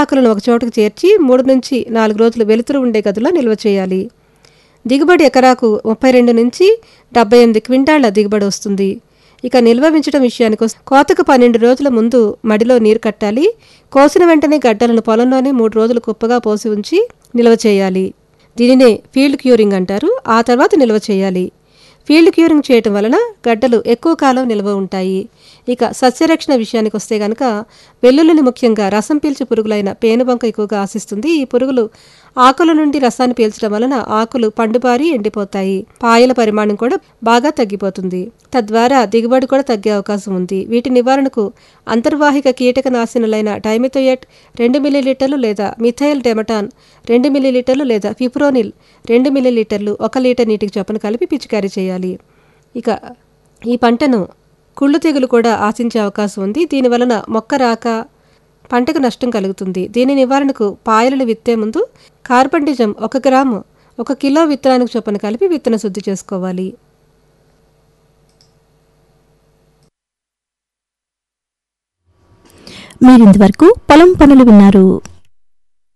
ఆకులను ఒక చోటకు చేర్చి మూడు నుంచి నాలుగు రోజులు వెలుతురు ఉండే గదిలో నిల్వ చేయాలి దిగుబడి ఎకరాకు ముప్పై రెండు నుంచి డెబ్బై ఎనిమిది క్వింటాళ్ల దిగుబడి వస్తుంది ఇక నిల్వ ఉంచడం విషయానికి వస్తే కోతకు పన్నెండు రోజుల ముందు మడిలో నీరు కట్టాలి కోసిన వెంటనే గడ్డలను పొలంలోనే మూడు రోజులు కుప్పగా పోసి ఉంచి నిల్వ చేయాలి దీనినే ఫీల్డ్ క్యూరింగ్ అంటారు ఆ తర్వాత నిల్వ చేయాలి ఫీల్డ్ క్యూరింగ్ చేయటం వలన గడ్డలు ఎక్కువ కాలం నిల్వ ఉంటాయి ఇక సస్యరక్షణ విషయానికి వస్తే గనక వెల్లుల్లిని ముఖ్యంగా రసం పీల్చే పురుగులైన పేనుబంక ఎక్కువగా ఆశిస్తుంది ఈ పురుగులు ఆకుల నుండి రసాన్ని పీల్చడం వలన ఆకులు పండుబారి ఎండిపోతాయి పాయల పరిమాణం కూడా బాగా తగ్గిపోతుంది తద్వారా దిగుబడి కూడా తగ్గే అవకాశం ఉంది వీటి నివారణకు అంతర్వాహిక కీటక నాశనులైన డైమిథోయట్ రెండు మిల్లీలీటర్లు లేదా మిథైల్ డెమటాన్ రెండు మిల్లీలీటర్లు లేదా ఫిప్రోనిల్ రెండు మిల్లీలీటర్లు ఒక లీటర్ నీటికి చొప్పున కలిపి పిచికారీ చేయాలి ఇక ఈ పంటను కుళ్ళు తెగులు కూడా ఆశించే అవకాశం ఉంది దీనివలన మొక్క రాక పంటకు నష్టం కలుగుతుంది దీని నివారణకు పాయలను విత్తే ముందు కార్బండిజం ఒక గ్రాము ఒక కిలో విత్తనానికి చొప్పున కలిపి విత్తన శుద్ధి చేసుకోవాలి మీరింతవరకు పొలం పనులు విన్నారు